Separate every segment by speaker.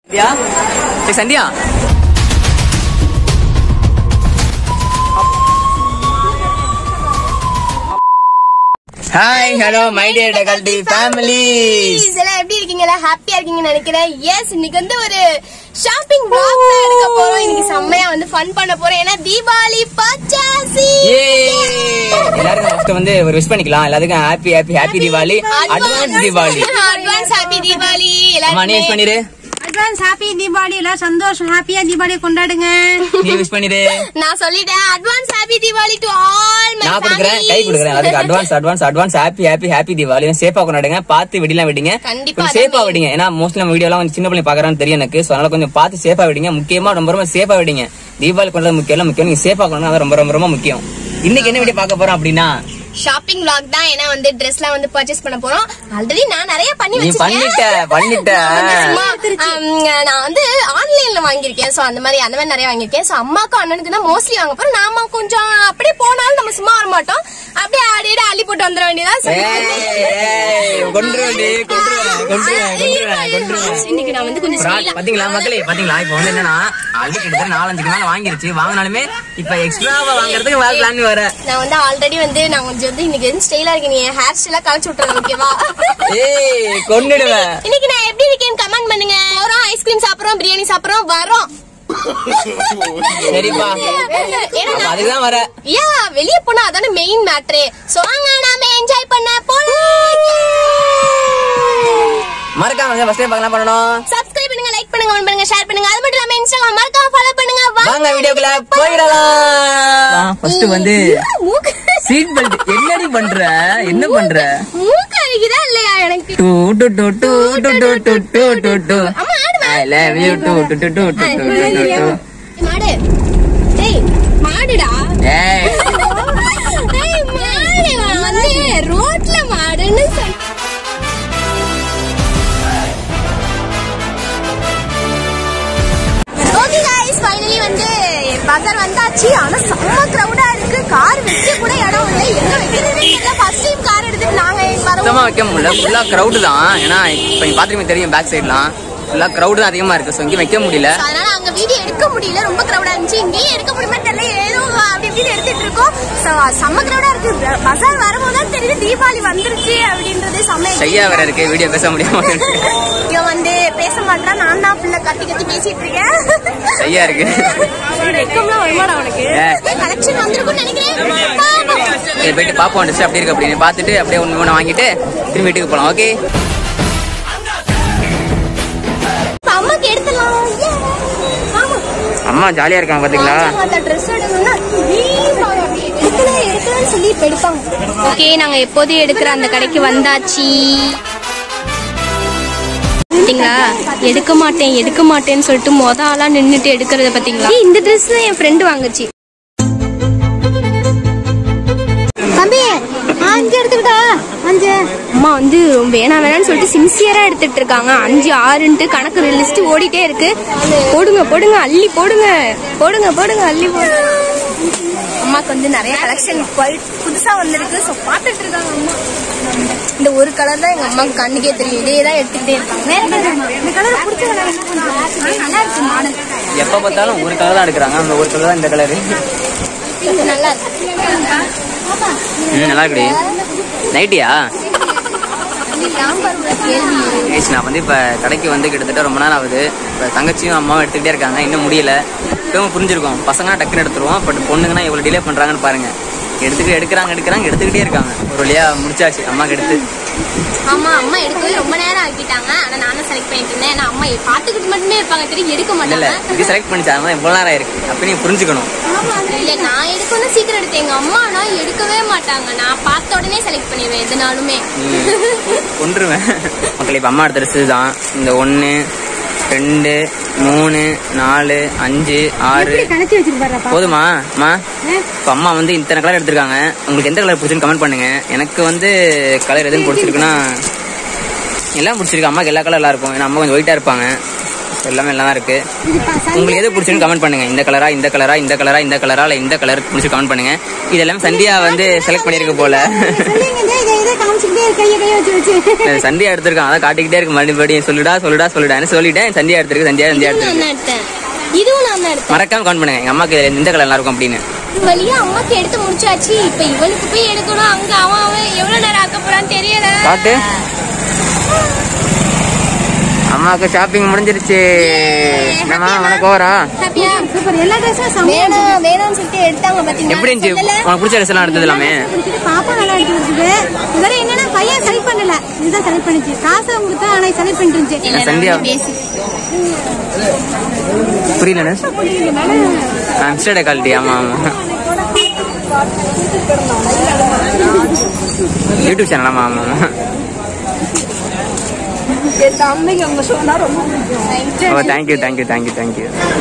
Speaker 1: சந்தியா ஏய் Sandhya hi hello my dear Dakalti families
Speaker 2: எல்லாம் எப்படி இருக்கீங்களா ஹாப்பியா இருக்கீங்கன்னு நினைக்கிறேன் எஸ் இன்னைக்கு வந்து ஒரு ஷாப்பிங் vlog தான் எடுக்க போறோம் இன்னைக்கு செம்மையா வந்து ஃபன் பண்ண போறோம் ஏன்னா தீபாவளி பச்சாசி
Speaker 1: ஏ எல்லாருக்கும் ஃபர்ஸ்ட் வந்து ஒரு விஷ் பண்ணிக்கலாம் எல்லாத்துக்கும் happy happy happy Deepavali advance Deepavali
Speaker 2: advance happy Deepavali
Speaker 1: அம்மா நீ விஷ்
Speaker 2: எல்லாருமே
Speaker 1: பண்ணிரு
Speaker 3: அட்வான்ஸ் ஹாப்பி தீபாவளி எல்லாம் சந்தோஷம் ஹாப்பியா தீபாவளி கொண்டாடுங்க
Speaker 1: நீ விஷ் பண்ணிரு
Speaker 2: நான் சொல்லிட்டேன் advance happy Deepavali to all my
Speaker 1: நான் கொடுக்குறேன் கை கொடுக்குறேன் அதுக்கு advance advance advance happy happy happy Deepavali சேஃபா கொண்டாடுங்க பார்த்து வெடிலாம் வெடிங்க
Speaker 2: கண்டிப்பா
Speaker 1: கொஞ்சம் சேஃபா வெடிங்க ஏன்னா மோஸ்ட்லி நம்ம வீடியோலாம் கொஞ்சம் சின்ன பிள்ளை பாக்குறான்னு தெரியும் எனக்கு சோ அதனால கொஞ்சம் பார்த்து சேஃபா வெடிங்க முக்கியமா ரொம்ப ரொம்ப சேஃபா வெடிங்க தீபாவளி கொண்டாட முக்கியம் இல்ல முக்கியம் நீங்க சேஃபா கொண்டாடுங்க அது ரொம்ப ரொம்ப ரொம்ப முக்கியம் இன்னைக்கு என்ன வீடியோ பார்க்க போறோம் அப்படின்னா
Speaker 2: ஷாப்பிங் vlog தான் ஏன்னா வந்து ட்ரெஸ்லாம் வந்து பர்ச்சேஸ் பண்ண போறோம் ஆல்ரெடி நான் நிறைய பண்ணி
Speaker 1: நீ
Speaker 2: வச்சிருக்கேன்
Speaker 1: பண்ணிட்ட பண்ணிட்ட
Speaker 2: சும்மா, ஆம், நான் வந்து ஆன்லைன்ல வாங்கியிருக்கேன் சோ அந்த மாதிரி அந்த மாதிரி நிறைய வாங்கியிருக்கேன் சோ அம்மாக்கும் அண்ணனுக்கு தான் மோஸ்ட்லி வாங்க போறோம் நாம கொஞ்சம் அப்படியே போனாலும் நம்ம சும்மா வர மாட்டோம் அப்படியே ஆடிட்டு அள்ளி போட்டு வந்துட வேண்டியதான் சரி.
Speaker 1: கொண்டுருவேன் கொண்டுருவேன் கொண்டுருவேன் கொண்டுருவேன் கொண்டுருவேன்
Speaker 2: இன்னைக்கு நான் வந்து கொஞ்சம்
Speaker 1: Fraud.
Speaker 2: style ஆ-
Speaker 1: பாத்தீங்களா மக்களே பாத்தீங்களா இப்ப வந்து என்னன்னா ஆல்ரெடி கிட்டத்தட்ட நாலஞ்சுக்கு மேல வாங்கிருச்சு வாங்கினாலுமே இப்ப எக்ஸ்ட்ராவா வாங்குறதுக்கு வேற பிளான் வேற
Speaker 2: நான் வந்து ஆல்ரெடி வந்து நான் கொஞ்சம் வந்து இன்னைக்கு வந்து ஸ்டைலா இருக்கேன் நீ ஹேர் ஸ்டைலா கழிச்சு விட்டுறேன் ஓகேவா
Speaker 1: ஏய் கொன்னுடுவேன்
Speaker 2: இன்னைக்கு நான் எப்படி இருக்கேன்னு கமெண்ட் பண்ணுங்க போறோம் ஐஸ்கிரீம் சாப்பிடுறோம் பிரியாணி சாப்பிடுறோம் வரோம்
Speaker 1: சரிப்பா
Speaker 2: ஏன்னா
Speaker 1: அப்ப
Speaker 2: நான்
Speaker 1: அதுக்குதான் வர
Speaker 2: ஏன் வெளிய போனா அதான மெயின் மேட்ரே சோ வாங்க நாம என்ஜாய் பண்ண போலாம்
Speaker 1: மறக்காம ஃபர்ஸ்ட் டைம் பார்க்கலாம் பண்ணணும்
Speaker 2: சப்ஸ்கிரைப் பண்ணுங்க லைக் பண்ணுங்க கமெண்ட் பண்ணுங்க ஷேர் பண்ணுங்க அது மட்டும் இல்லாம இன்ஸ்டாகிராம் மறக்காம ஃபாலோ பண்ணுங்க
Speaker 1: வாங்க வீடியோக்குள்ள போயிடலாம் ஃபர்ஸ்ட் வந்து
Speaker 2: மூக்கு
Speaker 1: சீட் பெல்ட் என்னடி பண்ற என்ன பண்ற
Speaker 2: மூக்கு அழுகிதா இல்லையா எனக்கு
Speaker 1: டூ டு டு டு டு டு டு டு டு டு
Speaker 2: அம்மா ஆடு
Speaker 1: ஐ லவ் யூ டு டு டு டு டு டு டு டு
Speaker 2: மாடு டேய் மாடுடா
Speaker 1: ஏய்
Speaker 2: டேய் மாடு நான் வந்து ரோட்ல மாடுன்னு சொன்ன ஓகே गाइस ஃபைனலி வந்து பஜார் வந்தாச்சு ஆனா செம்ம கிரவுடா இருக்கு கார் வைக்க கூட இடம் இல்லை எங்க வைக்கிறதுன்னு தெரியல ஃபர்ஸ்ட் டைம் கார் எடுத்துட்டு நாங்க
Speaker 1: சுத்தமா
Speaker 2: வரோம்
Speaker 1: வைக்க முடியல ஃபுல்லா கிரௌடு தான் ஏன்னா இப்ப நீங்க பாத்துருமே தெரியும் பேக் சைட்லாம் ஃபுல்லா கிரௌடு தான் அதிகமா இருக்கு ஸோ இங்கே வைக்க முடியல
Speaker 2: So, அதனால அங்க வீடியோ எடுக்க முடியல ரொம்ப கிரவுடா இருந்துச்சு இங்கேயும் எடுக்க முடியுமா தெரியல ஏதோ அப்படி இப்படின்னு எடுத்துட்டு இருக்கோம் So, செம்ம கிரவுடா இருக்கு பஜார் வரும்போது தான் தெரியுது தீபாவளி வந்துருச்சு அப்படின்றது செம்ம
Speaker 1: ஷையா வேற இருக்கு வீடியோ பேச முடியாம இருக்கு
Speaker 2: இவன் வந்து பேச மாட்டான் நான் தான் பிள்ளை கத்தி கத்தி பேசிட்டு இருக்கேன்
Speaker 1: ஷையா இருக்கு
Speaker 2: வெக்கம்லாம் வருமாடா அவனுக்கு
Speaker 1: ஏ.
Speaker 2: கலெக்ஷன் வந்திருக்கும்னு நினைக்கிறேன் பாப்போம்.
Speaker 1: சரி போயிட்டு பாப்போம் ட்ரெஸ் அப்படி இருக்கு அப்படின்னு பார்த்துட்டு அப்படியே ஒன்று ஒன்று வாங்கிட்டு திரும்பி வீட்டுக்கு போகலாம் ஓகே
Speaker 2: அம்மாக்கு எடுத்துடலாம் Yeah. ஆமா.
Speaker 1: அம்மா ஜாலியா இருக்காங்க பாத்தீங்களா
Speaker 2: அந்த ட்ரெஸ் எடுக்கணும்னா எடுக்கல எடுக்கலன்னு சொல்லி இப்ப எடுப்பாங்க ஓகே நாங்க எப்போதும் எடுக்கிற அந்த கடைக்கு வந்தாச்சு பாத்தீங்களா எடுக்க மாட்டேன் எடுக்க மாட்டேன்னு சொல்லிட்டு மொத ஆளா நின்னுட்டு எடுக்கிறத பாத்தீங்களா ஏய், இந்த ட்ரெஸ் தான் என் ஃப்ரெண்டு வாங்குச்சு தம்பி அஞ்சு எடுத்துக்கிட்டா அஞ்சு அம்மா வந்து வேணாம் வேணாம்னு சொல்லிட்டு சின்சியரா எடுத்துட்டு இருக்காங்க அஞ்சு ஆறுன்ட்டு கணக்கு லிஸ்ட் ஓடிட்டே இருக்கு போடுங்க போடுங்க அள்ளி போடுங்க போடுங்க போடுங்க அள்ளி போடுங்க அம்மாக்கு வந்து நிறைய கலெக்ஷன் புதுசா வந்திருக்கு ஸோ பார்த்துட்டு இருக்காங்க அம்மா இந்த ஒரு கலர் தான் எங்க அம்மாக்கு கண்ணுக்கே தெரியும் இதே தான் எடுத்துக்கிட்டே இருக்காங்க வேற கலர் இந்த கலர் பிடிச்ச கலர் நல்லா இருக்கு மாடல்
Speaker 1: எப்ப பார்த்தாலும் ஒரு கலர் தான் எடுக்கிறாங்க அந்த ஒரு கலர் தான் இந்த கலரு
Speaker 2: நல்லா இருக்கு
Speaker 1: ம் நல்லா இருக்குடி நைட்டியா ஏஸ் நான் வந்து இப்போ கடைக்கு வந்து கிட்டத்தட்ட ரொம்ப நேரம் ஆகுது இப்போ தங்கச்சியும் அம்மாவும் எடுத்துக்கிட்டே இருக்காங்க இன்னும் முடியல இப்பவும் புரிஞ்சிருக்கும் பசங்கன்னா டக்குன்னு எடுத்துருவோம் பட் பொண்ணுங்கன்னா எவ்வளோ டிலே பண்ணுறாங்கன்னு பாருங்க எடுத்துக்கிட்டு எடுக்கிறாங்க எடுக்கிறாங்க எடுத்துக்கிட்டே இருக்காங்க ஒரு வழியா முடிச்சாச்சு அம்மாக்கு எடுத்து
Speaker 2: ஆமா அம்மா எடுக்கவே ரொம்ப நேரம் ஆக்கிட்டாங்க ஆனா நானும் செலக்ட் பண்ணிட்டு இருந்தேன் ஏன்னா அம்மா பார்த்துக்கிட்டு மட்டுமே இருப்பாங்க தெரியும் எடுக்க
Speaker 1: இல்ல இல்ல
Speaker 2: மாட்டாங்க
Speaker 1: இது செலக்ட் பண்ணிச்சு அதனால இவ்வளோ நேரம் ஆயிருக்கு அப்போ நீங்க புரிஞ்சுக்கணும்
Speaker 2: இல்ல நான் எடுக்கணும் சீக்கிரம் எடுத்தேன் எங்க அம்மா ஆனா எடுக்கவே மாட்டாங்க நான் பார்த்த உடனே செலக்ட் பண்ணிடுவேன் எதுனாலுமே
Speaker 1: கொன்றுவேன் மக்கள் இப்போ அம்மா எடுத்த ட்ரெஸ் தான் இந்த ஒன்று ரெண்டு மூணு நாலு அஞ்சு ஆறு
Speaker 3: கணக்கு வச்சிருப்பாருப்பா
Speaker 1: போதுமா அம்மா இப்போ அம்மா வந்து இத்தனை கலர் எடுத்திருக்காங்க உங்களுக்கு எந்த கலர் பிடிச்சுன்னு கமெண்ட் பண்ணுங்க எனக்கு வந்து கலர் எதுவும் பிடிச்சிருக்குன்னா எல்லாம் பிடிச்சிருக்கு அம்மாக்கு எல்லா கலர் எல்லாம் இருக்கும் ஏன்னா அம்மா கொஞ்சம் ஒயிட்டா இருப்பாங்க எல்லாமே எல்லாம் தான் இருக்கு உங்களுக்கு எது பிடிச்சிருந்து கமெண்ட் பண்ணுங்க இந்த கலரா இந்த கலரா இந்த கலரா இந்த கலரா இல்ல இந்த கலர் பிடிச்சி கமெண்ட் பண்ணுங்க இது எல்லாமே சந்தியா வந்து செலக்ட் பண்ணிருக்கு போல
Speaker 3: சொல்லுங்க இதே இதை இதை காமிச்சுக்கிட்டே இரு, கையை கையை வச்சு வச்சு
Speaker 1: சந்தியா எடுத்திருக்கான் அதான் காட்டிக்கிட்டே இருக்கு மறுபடியும் சொல்லுடா சொல்லுடா சொல்லுடான்னு சொல்லிட்டேன் சந்தியா எடுத்திருக்கு சந்தியா சந்தியா
Speaker 2: இதுவும்
Speaker 1: எடுத்திருக்கு
Speaker 2: நான் தான் எடுத்தேன் இதுவும் நான் தான் எடுத்தேன்
Speaker 1: மறக்காம கமெண்ட் பண்ணுங்க எங்க அம்மாக்கு இதுல இந்த கலர் நல்லா இருக்கும் அப்படின்னு
Speaker 2: வழியா அம்மாக்கு எடுத்து முடிச்சாச்சு இப்ப இவனுக்கு போய் எடுக்கணும் அங்க அவன் அவன் எவ்வளவு நேரம் ஆக்க போறான்னு தெரியல
Speaker 1: காட்டு அம்மாவுக்கு ஷாப்பிங் முடிஞ்சிருச்சு என்னம்மா உனக்கு ஓவரா
Speaker 2: ஹாப்பியா
Speaker 3: சூப்பர் எல்லா ட்ரெஸ்ஸும் செம்மையா
Speaker 2: வேணாம் வேணாம்னு சொல்லிட்டு எடுத்தாங்க பாத்தீங்களா
Speaker 1: எப்படி இருந்துச்சு
Speaker 2: சொல்லல?
Speaker 1: உனக்கு பிடிச்ச ட்ரெஸ் எல்லாம் எடுத்தது எல்லாமே
Speaker 3: பிடிச்சிட்டு பாப்பா நல்லா எடுத்து கொடுத்துது இதுவரை என்னன்னா பையன் செலக்ட் பண்ணல இதுதான் செலக்ட் பண்ணிச்சு காசை கொடுத்தா ஆனா செலக்ட் பண்ணிட்டு இருந்துச்சு
Speaker 2: இல்ல,
Speaker 1: சந்தியா.
Speaker 2: நான் பேசி
Speaker 1: புரியல அம்ஸ்டர்டே குவாலிட்டி ஆமா ஆமா யூடியூப் சேனல் ஆமா ஆமா ஆமா ஓ thank you thank you thank you thank you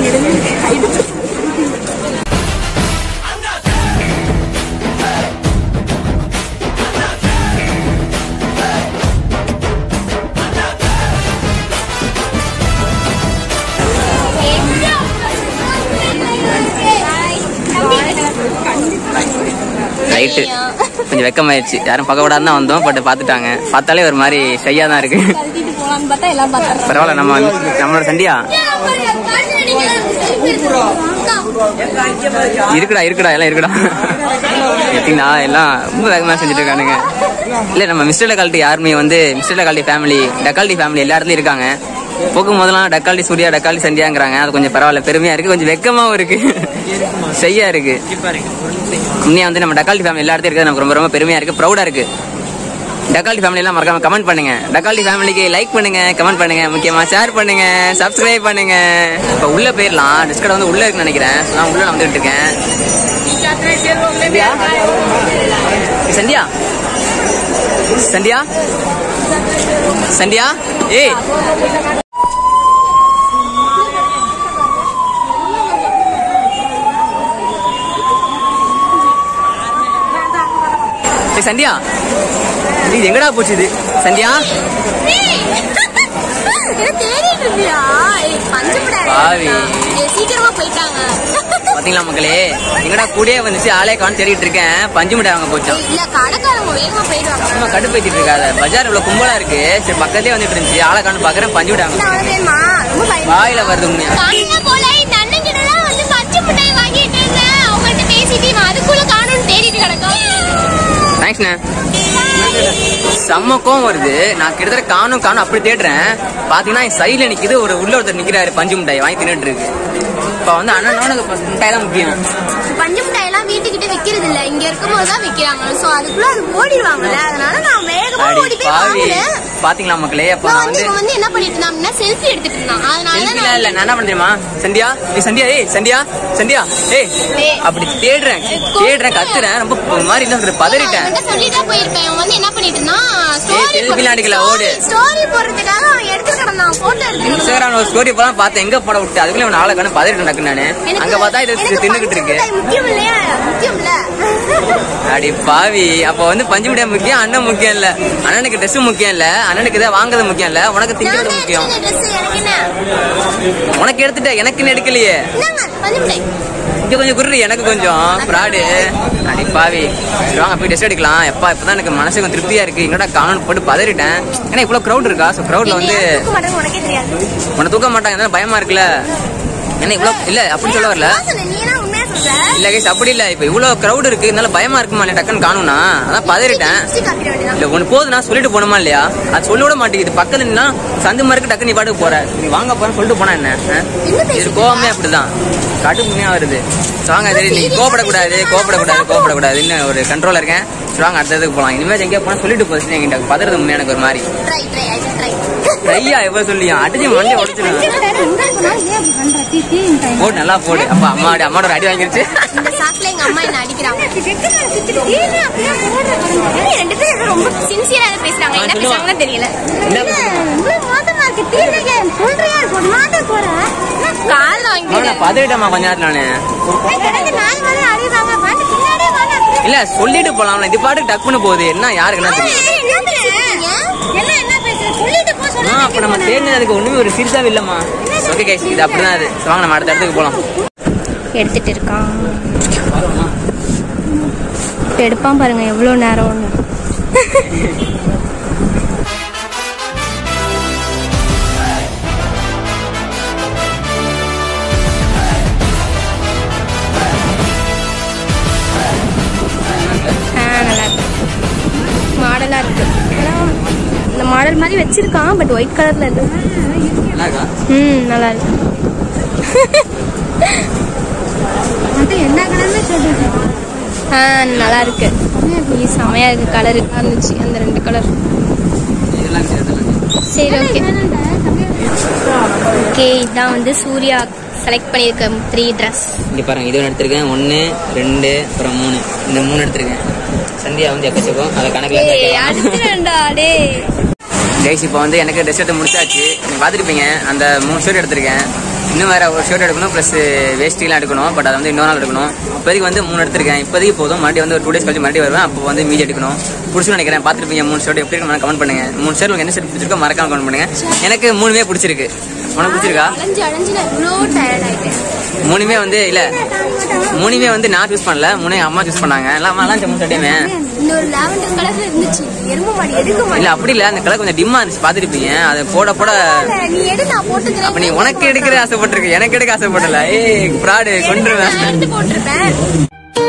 Speaker 1: right கொஞ்சம் வெக்கமாயிருச்சு யாரும் பார்க்க கூடாதுன்னு தான் வந்தோம் பட் பார்த்துட்டாங்க பார்த்தாலே ஒரு மாதிரி ஷையா தான் இருக்கு
Speaker 2: கழட்டிட்டு போலான்னு பார்த்தா எல்லாம் பார்த்தா
Speaker 1: பரவாயில்ல நம்ம நம்மளோட சண்டியா இருக்குடா இருக்குடா எல்லாம் இருக்குடா எப்படின்னா எல்லாம் ரொம்ப வேகமாக செஞ்சுட்டு இருக்கானுங்க இல்ல நம்ம மிஸ்டர் டக்கால்ட்டி யாருமே வந்து mister Dakalti family Dakalti family எல்லா இடத்துலயும் இருக்காங்க போகும் போதெல்லாம் டக்கால்ட்டி சூர்யா டக்கால்ட்டி சந்தியாங்கிறாங்க அது கொஞ்சம் பரவாயில்ல பெருமையா இருக்கு கொஞ்சம் வெக்கமாவும் இருக்கு செய்யா இருக்கு உண்மையா வந்து நம்ம டக்கால்ட்டி ஃபேமிலி எல்லா இடத்துலயும் இருக்கிறது நமக்கு ரொம்ப ரொம்ப பெருமையா இருக்கு ப்ரௌடா இருக்கு டக்கால்ட்டி ஃபேமிலி எல்லாம் மறக்காம கமெண்ட் பண்ணுங்க டக்கால்ட்டி ஃபேமிலிக்கு லைக் பண்ணுங்க கமெண்ட் பண்ணுங்க முக்கியமா ஷேர் பண்ணுங்க சப்ஸ்கிரைப் பண்ணுங்க இப்ப உள்ள போயிடலாம் டிஸ்கட் வந்து உள்ள இருக்குன்னு நினைக்கிறேன் So, நான் உள்ள நான் வந்துட்டு இருக்கேன் சந்தியா சந்தியா சந்தியா சந்தியா ஏய் ஏய், சந்தியா இது எங்கடா போச்சு இது சந்தியா
Speaker 2: என்ன தேடிட்டு இருந்தியா ஏய், பஞ்சு மிட்டாய்
Speaker 1: பாவி.
Speaker 2: ஏய், சீக்கிரமா போயிட்டாங்க
Speaker 1: பாத்தீங்களா மக்களே எங்கடா கூடயே வந்துச்சு ஆளே காணும் தேடிட்டு இருக்கேன் பஞ்சு மிட்டாய் வாங்க போச்சோம்
Speaker 2: இல்ல கடைக்காரங்க வேகமா போயிடுவாங்க
Speaker 1: சும்மா கடுப்பேத்திட்டு இருக்காத பஜார் இவ்வளவு கும்பலா இருக்கு சரி பக்கத்துலயே வந்துட்டு இருந்துச்சு ஆளை காணும் பாக்குறேன் பஞ்சு மிட்டாய் வாங்க
Speaker 2: நான் உனக்கு வேணுமா ரொம்ப பயமா
Speaker 1: வாயில வருது உண்மையா
Speaker 2: காலையில போல இந்த அண்ணங்கிட்டலாம் வந்து பச்சை மிட்டாய் வாங்கிட்டு இருந்தேன் அவங்கள்ட்ட பேசிட்டு இவன் அதுக்குள்ள காணும்னு தேடிட்டு கிடக்கும்
Speaker 1: தேங்க்ஸ்ண்ணே செம்ம கோவம் வருது நான் கிட்டத்தட்ட காணும் காணும் அப்படி தேடுறேன் பாத்தீங்கன்னா என் சைடுல நிக்குது ஒரு உள்ள ஒருத்தர் நிக்கிறாரு பஞ்சு மிட்டாய் வாங்கி தின்னுட்டு இருக்கு இப்ப வந்து அண்ணனோட மிட்டாய் தான் முக்கியம்
Speaker 2: பஞ்சு மிட்டாய் எல்லாம் வீட்டுக்கிட்ட விக்கிறது இல்ல இங்க இருக்கும்போது தான் விக்கிறாங்க சோ அதுக்குள்ள அது ஓடிடுவாங்கல்ல அதனால நான் வேகமா
Speaker 1: அடி
Speaker 2: ஓடி போய்
Speaker 1: பாவி
Speaker 2: வாங்கினேன்
Speaker 1: பாத்தீங்களா மக்களே அப்ப
Speaker 2: நான்
Speaker 1: நான்
Speaker 2: வந்து
Speaker 1: வந்து
Speaker 2: இவன் வந்து என்ன பண்ணிட்டு இருந்தான்னா செல்ஃபி எடுத்துட்டு இருந்தான் அதனால
Speaker 1: செல்ஃபிலாம்
Speaker 2: நான்
Speaker 1: இல்ல நான் என்ன பண்றேமா சந்தியா ஏய் சந்தியா ஏய் சந்தியா சந்தியா ஏய்
Speaker 2: ஏய்.
Speaker 1: அப்படி தேடுறேன் தேடுறேன் கத்துறேன் ரொம்ப ஒரு மாதிரி என்ன சொல்றது பதறிட்டேன்
Speaker 2: அவன்கிட்ட சொல்லிட்டே போயிருப்பேன் அவன் வந்து என்ன பண்ணிட்டு இருந்தான்
Speaker 1: selfie லாம் எடுக்கல, ஓடு.
Speaker 2: ஸ்டோரி போடுறதுக்காக அவன் எடுத்து கிடந்தான் போட்டோ எடுத்து
Speaker 1: இன்ஸ்டாகிராம் ஒரு ஸ்டோரி போலாம் பார்த்தேன் எங்க போட விட்டு அதுக்குள்ள இவன் ஆளை காணும் பதறிட்டு நடக்கு நானு அங்க பார்த்தா இது தின்னுகிட்டு இருக்கு
Speaker 2: முக்கியம் இல்லையா முக்கியம் இல்ல
Speaker 1: அடி பாவி அப்ப வந்து பஞ்சு மிட்டாய் முக்கியம் அண்ணன் முக்கியம் இல்ல அண்ணனுக்கு ட்ரெஸ் முக்கியம் இல்ல அண்ணனுக்கு இதை வாங்குறது முக்கியம் இல்ல உனக்கு திங்கிறது
Speaker 2: நான்
Speaker 1: முக்கியம்
Speaker 2: ட்ரெஸ் எனக்கு என்ன
Speaker 1: உனக்கு எடுத்துட்ட எனக்குன்னு எடுக்கலையே
Speaker 2: என்னங்க பஞ்சு மிட்டாய்
Speaker 1: இங்க கொஞ்சம் குர்ரி எனக்கு கொஞ்சம் ஃப்ராடு அடி பாவி சரி வாங்க போய் டெஸ்ட் எடுக்கலாம் எப்பா இப்பதான் எனக்கு மனசு கொஞ்சம் திருப்தியா இருக்கு என்னடா காணும் போட்டு பதறிட்டேன் ஏன்னா இவ்வளவு க்ரௌட் இருக்கா ஸோ க்ரௌட்ல வந்து
Speaker 2: என்னையா தூக்க மாட்டேன்னு உனக்கே தெரியாது
Speaker 1: உன்னை தூக்க மாட்டாங்க அதனால பயமா இருக்குல்ல ஏன்னா இவ்வளவு இல்ல அப்படி சொல்ல வரல
Speaker 2: நான் சொன்னேன், நீ என்ன உண்மையா சொல்ற
Speaker 1: இல்ல கேஸ் அப்படி இல்ல இப்ப இவ்வளவு க்ரௌட் இருக்கு இதனால பயமா இருக்குமா இல்ல டக்குன்னு காணும்னா அதான் பதறிட்டேன்
Speaker 2: சுத்தி காப்பிட வேண்டியதான்
Speaker 1: இல்ல ஒண்ணு போதும் நான் சொல்லிட்டு போனோமா இல்லையா அது சொல்ல விட மாட்டேங்குது பக்கத்துல நின்னா சந்து மறுக்கு டக்கு நீ பாட்டுக்கு போற நீ வாங்க போறேன்னு சொல்லிட்டு போனா என்ன ஆ?
Speaker 2: என்ன பேசிட்டு
Speaker 1: இது கோவமே அப்படிதான் கடுமையா வருது So வாங்க சரி நீ கோபப்படக்கூடாது கோபப்படக்கூடாது கோபப்படக்கூடாதுன்னு ஒரு கண்ட்ரோல் இருக்கேன் சரி வாங்க அடுத்ததுக்கு போலாம் இனிமேல் எங்கேயா போனா சொல்லிட்டு போச்சு என்கிட்ட பதறது உண்மையா எனக்கு ஒரு மாதிரி
Speaker 2: ட்ரை ட்ரை ஐ ட்ரை
Speaker 1: ட்ரையா எப்ப சொல்லியா அடிச்சு மண்டை உடச்சிருவேன் போடு நல்லா போடு அப்பா அம்மாடி அம்மாவோட ஒரு அடி வாங்கிருச்சு
Speaker 2: இந்த சாக்குல எங்க அம்மா என்ன அடிக்கிறாங்க ஏய், ரெண்டு பேரும் ஏதோ ரொம்ப சின்சியரா ஏதோ பேசுறாங்க என்ன
Speaker 1: சொல்லுவா.
Speaker 2: பேசுறாங்கன்னு தெரியல கால்
Speaker 1: அம்மா,
Speaker 2: வாங்கிட்டு
Speaker 1: நான் பதறிட்டேம்மா கொஞ்ச நேரத்துல நானு இல்ல சொல்லிட்டு போலாம்ல இது பாட்டுக்கு டக்குன்னு போகுது என்ன யாருக்கு என்ன தெரியும்
Speaker 2: என்ன பேசுறீங்க? என்ன என்ன பேசுறீங்க? சொல்லிட்டு போ
Speaker 1: ஆ அப்ப நம்ம தேடினது அதுக்கு ஒண்ணுமே ஒரு சீரியஸாவே இல்லம்மா ஓகே கைஸ் இது அப்படிதான் அது சரி, வாங்க நம்ம அடுத்த இடத்துக்கு போலாம்
Speaker 2: எடுத்துட்டு இருக்கான் இப்ப எடுப்பான் பாருங்க எவ்வளோ நேரம்னு ஆ, நல்லா இருக்கு மாடலா இருக்கு ஆனா, இந்த மாடல் மாதிரி வச்சிருக்கான் பட் ஒயிட் கலர்ல இருக்கு
Speaker 1: நல்லா இருக்கா
Speaker 2: ம் நல்லா இருக்கு
Speaker 3: மட்டும் எல்லா கலருமே ஷர்ட் இருக்கு
Speaker 2: ஆ நல்லா இருக்கு இது செமையா இருக்கு கலர் இருந்துச்சு அந்த ரெண்டு கலர்
Speaker 1: இதெல்லாம் சரி, இதெல்லாம் சரி.
Speaker 2: சரி ஓகே ஓகே இதான் வந்து சூர்யா செலக்ட் பண்ணியிருக்க த்ரீ ட்ரெஸ்
Speaker 1: இங்க பாருங்க இது ஒன்று எடுத்திருக்கேன் ஒன்று ரெண்டு அப்புறம் மூணு இந்த மூணு எடுத்திருக்கேன் சந்தியா வந்து எக்கச்சக்கம் அதை கணக்கில்
Speaker 2: அடுத்துடா டே
Speaker 1: கைஸ் இப்போ வந்து எனக்கு ட்ரெஸ் எடுத்து முடிச்சாச்சு நீங்கள் பார்த்துருப்பீங்க அந்த மூணு ஷர்ட் எடுத்திருக்கேன் இன்னும் வேற ஒரு ஷர்ட் எடுக்கணும் ப்ளஸ் வேஷ்டிலாம் எடுக்கணும் பட் அதை வந்து இன்னொரு நாள் எடுக்கணும் இப்போதைக்கு வந்து மூணு எடுத்திருக்கேன் இப்போதைக்கு போதும் மறுபடியும் வந்து ஒரு டூ டேஸ் கழிச்சு மறுபடியும் வருவேன் அப்போ வந்து மீதி எடுக்கணும் பிடிச்சுன்னு நினைக்கிறேன் பார்த்துருப்பீங்க மூணு ஷர்ட் எப்படி இருக்கு கமெண்ட் பண்ணுங்க மூணு ஷர்ட் உங்களுக்கு என்ன ஷர்ட் பிடிச்சிருக்கோ மறக்காம கமெண்ட் பண்ணுங்க எனக்கு மூணுமே பிடிச்சிருக்கு உனக்கு பிடிச்சிருக்கா
Speaker 2: அலைஞ்சு அலைஞ்சு நான் இவ்வளோ டயர்ட் ஆயிட்டேன்
Speaker 1: மூணுமே வந்து இல்ல மூணுமே வந்து நான் சூஸ் பண்ணல மூணு அம்மா சூஸ் பண்ணாங்க எல்லாம் அம்மா எல்லாம் மூணு ஷர்ட்டையுமே
Speaker 2: இந்த ஒரு லாவெண்டர் கலர்ல இருந்துச்சு எரும மாடி எடுக்க
Speaker 1: இல்ல
Speaker 2: மாட்டேன்
Speaker 1: அப்படி இல்ல அந்த கலர் கொஞ்சம் டிம்மா இருந்துச்சு பார்த்துருப்பீங்க அதை போட போட
Speaker 2: நீ எடு நான் போட்டுக்கிறேன்
Speaker 1: அப்ப நீ உனக்கு எடுக்கிற ஆசைப்பட்டிருக்கு எனக்கு எடுக்க ஆசைப்படல ஏய் ஃப்ராடு கொண்டுருவேன்
Speaker 2: நான் எடுத்து போட்டிருப்பேன்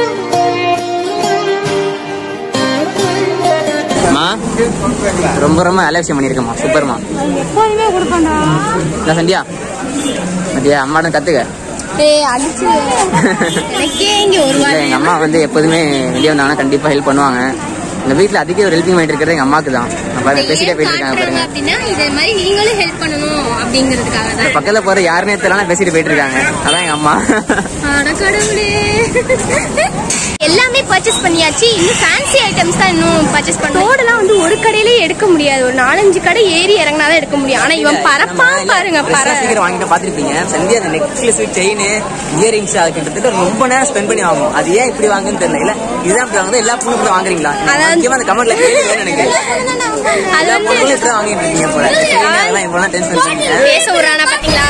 Speaker 1: அம்மா ரொம்ப ரொம்ப நல்ல விஷயம் பண்ணிருக்கம்மா சூப்பர்மா
Speaker 3: எப்போதுமே கொடுப்பேன்டா
Speaker 1: இல்ல சந்தியா மத்தியா அம்மாட்ட கத்துக்க
Speaker 2: ஏய் அடிச்சு எனக்கே இங்க ஒரு
Speaker 1: இல்ல
Speaker 2: வாரம்
Speaker 1: எங்க அம்மா வந்து எப்போதுமே வெளியே வந்தாங்கன்னா கண்டிப்பா ஹெல்ப் பண்ணுவாங்க எங்க வீட்டுல அதிக ஒரு ஹெல்பிங் பண்ணிட்டு இருக்கிறது எங்க அம்மாக்கு தான் பாருங்க பேசிட்டே போயிட்டு இருக்காங்க
Speaker 2: காட்டுறாங்க
Speaker 1: பாருங்க
Speaker 2: அப்படின்னா இதே மாதிரி நீங்களும் ஹெல்ப் பண்ணணும் அப்படிங்கிறதுக்காக தான்
Speaker 1: பக்கத்துல போற யாருனே தெரியல பேசிட்டு போயிட்டு இருக்காங்க அதான் எங்க அம்மா
Speaker 2: அட கடவுளே எல்லாமே பர்ச்சேஸ் பண்ணியாச்சு இன்னும் ஃபேன்சி ஐட்டம்ஸ் தான் இன்னும் பர்ச்சேஸ் பண்ண தோடெல்லாம் வந்து ஒரு கடையிலேயே எடுக்க முடியாது ஒரு நாலஞ்சு கடை ஏறி இறங்கினா தான் எடுக்க முடியும் ஆனா இவன் பறப்பான் பாருங்க பற
Speaker 1: சீக்கிரம் வாங்கிட்டு பாத்திருப்பீங்க சந்தியா அந்த நெக்லஸ் செயின் இயரிங்ஸ் அது கிட்டத்தட்ட ரொம்ப நேரம் ஸ்பெண்ட் பண்ணி வாங்கும் அது ஏன் இப்படி வாங்குன்னு தெரியல இல்ல இதுதான் இப்படி வாங்குது எல்லா பொண்ணும் இப்படி வாங்குறீங்களா
Speaker 2: அதாவது-
Speaker 1: முக்கியமா அந்த கமெண்ட்ல கேளுங்க எனக்கு
Speaker 2: அது
Speaker 1: எல்லா
Speaker 2: வந்து
Speaker 1: பொண்ணுங்களும் இப்படி வாங்கிட்டு இருக்கீங்க போல செயின் அதெல்லாம் இவ்வளவு டென்ஷன் வச்சுக்கீங்க
Speaker 2: பேச விடுறானா பாத்தீங்களா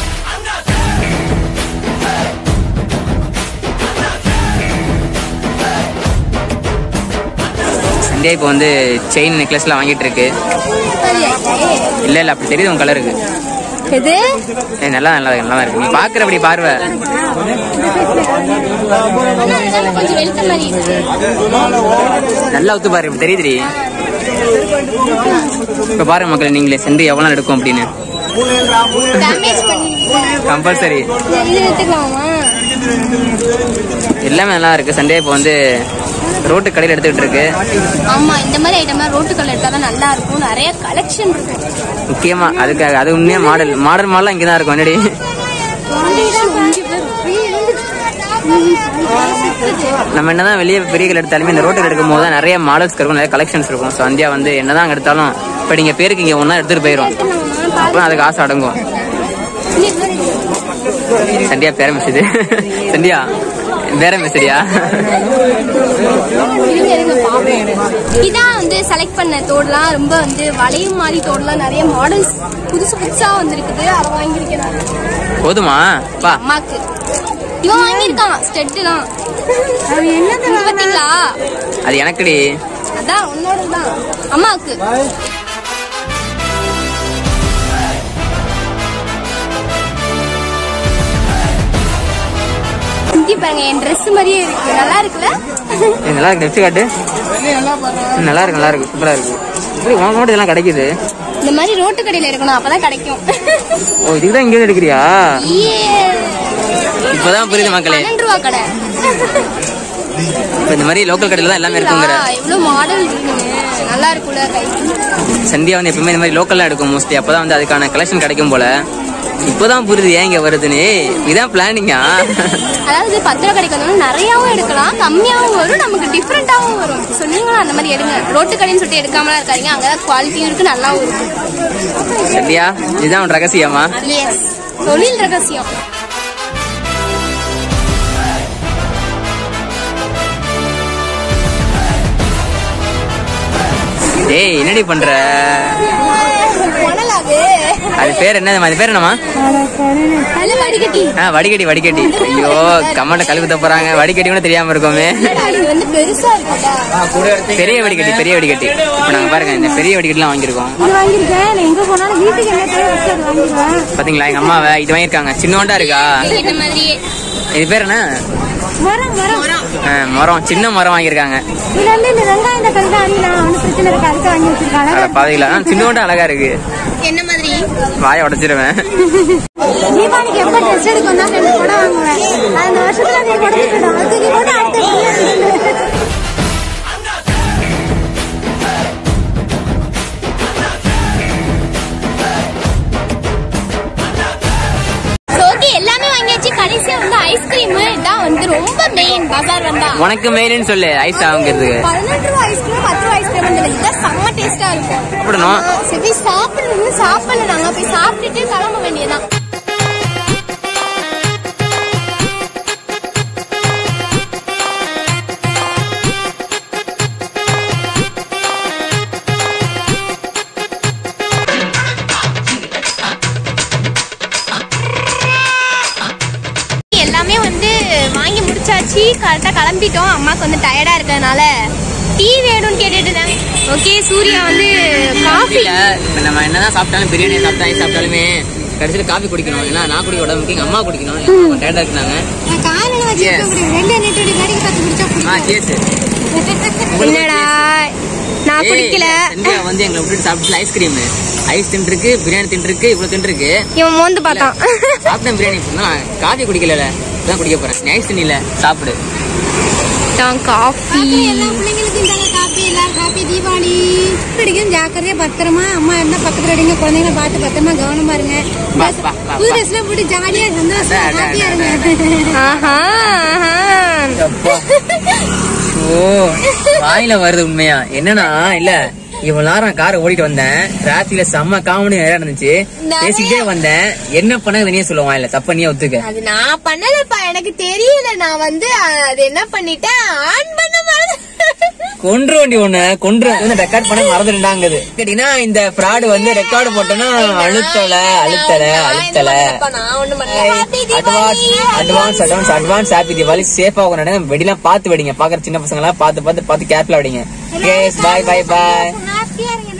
Speaker 1: சந்தியா இப்போ வந்து செயின் நெக்லஸ்லாம் வாங்கிட்டு இருக்கு இல்ல இல்ல அப்படி தெரியுது உன் கலருக்கு
Speaker 2: எது
Speaker 1: ஏய், நல்லா நல்லா நல்லா தான் இருக்கு நீ பாக்குறபடி பார்வை
Speaker 2: கொஞ்சம் வெளுத்த மாதிரி இருக்கு.
Speaker 1: நல்லா ஒத்து பாரு இப்படி தெரியுதுடி இப்ப பாருங்க மக்கள் நீங்களே சென்று எவ்வளவு நாள் எடுக்கும் அப்படின்னு
Speaker 2: டேமேஜ் பண்ணி
Speaker 1: கம்பல்சரி
Speaker 2: இது எடுத்துக்கலாமா
Speaker 1: எல்லாமே நல்லா இருக்கு சண்டே இப்போ வந்து ரோட்டு கடையில் எடுத்துக்கிட்டு இருக்கு
Speaker 2: ஆமா இந்த மாதிரி ஐட்டம்லாம் ரோட்டுக்கல்ல எடுத்தா தான் நல்லா இருக்கும் நிறைய கலெக்ஷன் இருக்கும்
Speaker 1: முக்கியமா அதுக்காக அது உண்மையா மாடல் மாடல் மாடலாம் இங்கே தான் இருக்கும் என்னடி நம்ம என்னதான் வெளியே பெரிய கடை எடுத்தாலுமே இந்த ரோட்டில் எடுக்கும் போது தான் நிறைய மாடல்ஸ் இருக்கும் நிறைய கலெக்ஷன்ஸ் இருக்கும் ஸோ சந்தியா வந்து என்னதான் அங்க எடுத்தாலும் இப்போ நீங்க பேருக்கு இங்க ஒன்றா எடுத்துட்டு போயிடும் அப்புறம் அதுக்கு ஆசை அடங்கும் சந்தியா பேர மெசேஜ் சந்தியா வேற மெசேஜியா
Speaker 2: இருங்க, இருங்க, பாப்போம். இதான் வந்து செலக்ட் பண்ண தோடுலாம் ரொம்ப வந்து வளையும் மாதிரி தோடுலாம் நிறைய மாடல்ஸ் புதுசு புதுசா வந்திருக்குது அதை வாங்கியிருக்கேன் நான்.
Speaker 1: போதுமா பா
Speaker 2: அம்மாக்கு இவன் வாங்கியிருக்கான் ஸ்டெட்டுலாம்
Speaker 3: அது என்னது
Speaker 2: இங்க பாத்தீங்களா
Speaker 1: அது எனக்குடி
Speaker 2: அதான் உன்னோட தான் அம்மாவுக்கு இங்க பாருங்க என் Dress மாதிரியே இருக்கு நல்லா இருக்குல்ல
Speaker 1: இது நல்லா இருக்கு நெக்ஸ்ட் காட்டு ம், நல்லா இருக்கு நல்லா இருக்கு சூப்பரா இருக்கு இப்படி உனக்கு மட்டும் இதெல்லாம் கிடைக்குது
Speaker 2: இந்த மாதிரி ரோட்டு கடையில இருக்கணும் அப்பதான் கிடைக்கும்
Speaker 1: ஓ இதுக்கு தான் இங்கே எடுக்கிறியா
Speaker 2: Yeah.
Speaker 1: இப்பதான் புரியுது மக்களே
Speaker 2: பன்னெண்டு ரூபா கடை
Speaker 1: இப்போ இந்த மாதிரி லோக்கல் கடையில் தான் எல்லாமே இருக்குங்கிற
Speaker 2: எவ்வளவு மாடல் இருக்குங்க நல்லா இருக்குல்ல கைக்கு
Speaker 1: சந்தியா வந்து எப்பவுமே இந்த மாதிரி லோக்கல்லாம் எடுக்கும் மோஸ்ட்லி அப்பதான் வந்து அதுக்கான கலெக்ஷன் கிடைக்கும் போல இப்போதான் புரியுது ஏன் இங்க வருதுன்னு ஏய், இதான் பிளானிங்கா
Speaker 2: அதாவது பத்து ரூபா கடைக்கு வந்தோம்னா நிறையாவும் எடுக்கலாம் கம்மியாவும் வரும் நமக்கு டிஃப்ரெண்டாவும் வரும் ஸோ நீங்களும் அந்த மாதிரி எடுங்க ரோட்டு கடைன்னு சொல்லிட்டு எடுக்காமலாம் இருக்காதீங்க அங்கதான் குவாலிட்டியும் இருக்கு நல்லாவும் இருக்கும்
Speaker 1: சந்தியா இதுதான் உன் ரகசியமா
Speaker 2: எஸ் தொழில் ரகசியம்
Speaker 1: டேய் என்னடி பண்ற
Speaker 2: உடல
Speaker 1: அது பேர் என்ன அது பேர் என்னமா
Speaker 2: நல்ல வடிகட்டி
Speaker 1: ஆ வடிகட்டி வடிகட்டி ஐயோ கம்மண்ட கழுவு தப்புறாங்க வடிகட்டி கூட தெரியாம இருக்கோமே
Speaker 2: இது வந்து பெருசா இருக்குடா
Speaker 1: பெரிய வடிகட்டி பெரிய வடிகட்டி இப்ப நாங்க பாருங்க இந்த பெரிய வடிகட்டிலாம் வாங்கியிருக்கோம்
Speaker 3: இது வாங்கியிருக்கேன் நான் எங்க போனாலும் வீட்டுக்கு என்ன தேவை வச்சு அது வாங்கிடுவேன்
Speaker 1: பாத்தீங்களா எங்க அம்மாவை இது வாங்கியிருக்காங்க சின்னோண்டா இருக்கா
Speaker 2: இந்த மாதிரியே
Speaker 1: இது பேர் என்ன
Speaker 3: மரம் மரம்
Speaker 1: ஆ, மரம் சின்ன மரம் வாங்கியிருக்காங்க
Speaker 3: இதுல இருந்து இந்த வெங்காயம் தக்காளி தான் அணிலாம் ஒன்றும் பிரச்சனை இருக்கு அதுக்கு வாங்கி வச்சிருக்காங்க
Speaker 1: அத பாத்தீங்களா சின்னோண்டா அழகா இருக்கு
Speaker 2: என்ன மாதிரி
Speaker 1: வாயை உடைச்சிருவேன்
Speaker 3: தீபாவளிக்கு எப்ப ட்ரெஸ் எடுக்க வந்தாலும் ரெண்டு கூட வாங்குவேன் அது அந்த வருஷத்துல நீ கொடுத்துட்டோம் அதுக்கு கூட அடுத்த பிள்ளை
Speaker 2: ஓகே எல்லாமே வாங்கியாச்சு கடைசியா வந்து ஐஸ்கிரீம் தான் வந்து ரொம்ப மெயின் பஜார் வந்தா
Speaker 1: உனக்கு மெயின்னு சொல்லு ஐஸ் ஆகுங்கிறதுக்கு
Speaker 2: பதினெட்டு ரூபா ஐஸ்கிரீம் பத்து ரூபா ஐஸ்கிரீம் வந்து இதுதான் செம்ம டேஸ்டா இருக்கும்
Speaker 1: சாப்பிடணும்.
Speaker 2: ஆ, சரி போய் சாப்பிடணும் சாப்பிடல நாங்க போய் சாப்பிட்டுட்டு கிளம்ப வேண்டியதான் எல்லாமே வந்து வாங்கி முடிச்சாச்சு கரெக்டா கிளம்பிட்டோம் அம்மாக்கு வந்து டயர்டா இருக்கறதுனால டீ வேணும்னு கேட்டுட்டு இருந்தாங்க ஓகே சூர்யா வந்து காஃபி
Speaker 1: இல்ல இப்ப நம்ம என்னதான் சாப்பிட்டாலும் பிரியாணி சாப்பிட்டா ஐஸ் சாப்பிட்டாலுமே கடைசியில காஃபி குடிக்கணும் ஏன்னா நான் குடிக்க உடம்புக்கு எங்க அம்மா குடிக்கணும் எங்க அம்மா டயர்டா இருக்காங்க
Speaker 3: நான் காலையில வச்சு
Speaker 1: Yes.
Speaker 3: ரெண்டு நெட்டோடி வேடிக்கை பார்த்து குடிச்சா
Speaker 1: ஆ சேஸ்
Speaker 2: என்னடா நான் குடிக்கல
Speaker 1: சந்தியா வந்து எங்களை விட்டுட்டு சாப்பிட்டு ஐஸ்கிரீம் ஐஸ் தின்றுருக்கு பிரியாணி தின்றுருக்கு இவ்வளவு தின்றுருக்கு
Speaker 2: இவன் மோந்து பார்த்தான்
Speaker 1: சாப்பிட்டேன் பிரியாணி நான் காஃபி குடிக்கல தான் குடிக்க போறேன் நீ ஐஸ் தண்ணி இல்ல சாப்பிடு
Speaker 2: தான் காஃபி
Speaker 3: எல்லா பிள்ளைங்களுக்கும் இந்தாங்க காப்பி எல்லாரும் காப்பி தீபாவளி அடிக்கும் ஜாக்கிரதையா பத்திரமா அம்மா இருந்தா பக்கத்துல அடிங்க குழந்தைங்களை பார்த்து பத்திரமா கவனமா இருங்க
Speaker 1: பா, பா, பா,
Speaker 3: புது
Speaker 1: பா.
Speaker 3: ட்ரெஸ்ல போட்டு ஜாலியா சந்தோஷமா
Speaker 1: அதான், அதான்,
Speaker 3: ஹாப்பியா
Speaker 1: அதான்.
Speaker 3: இருங்க
Speaker 2: ஆஹா ஆஹா
Speaker 1: ஓ வாயில வருது உண்மையா என்னன்னா இல்ல இவ்வளவு நேரம் காரை ஓடிட்டு வந்தேன் டிராபிக்ல செம்ம காமெடி நிறைய இருந்துச்சு
Speaker 2: நிறைய.
Speaker 1: பேசிக்கிட்டே வந்தேன் என்ன பண்ண நீயே சொல்லுவான் இல்ல தப்ப நீயே ஒத்துக்க
Speaker 2: அது நான் பண்ணலப்பா எனக்கு தெரியல நான் வந்து அஹ், அது என்ன பண்ணிட்டேன் ஆன் பண்ண மறந்து
Speaker 1: கொன்று வண்டி ஒண்ணு கொன்று வந்து ரெக்கார்ட் பண்ண மறந்துட்டாங்குது கேட்டீங்கன்னா இந்த ஃப்ராடு வந்து ரெக்கார்டு போட்டோன்னா அழுத்தல அழுத்தல அழுத்தல
Speaker 2: நான் ஒண்ணு பண்ணல Happy
Speaker 1: advance
Speaker 2: Diwali.
Speaker 1: Advance advance advance happy Deepavali சேஃபா உங்க வெடிலாம் பார்த்து வெடிங்க பாக்குற சின்ன பசங்க எல்லாம் பார்த்து பார்த்து பார்த்து கேர்ஃபுல்லா வெடிங்க பாய் பாய் பாய்
Speaker 3: ஹாப்பியா இருங்க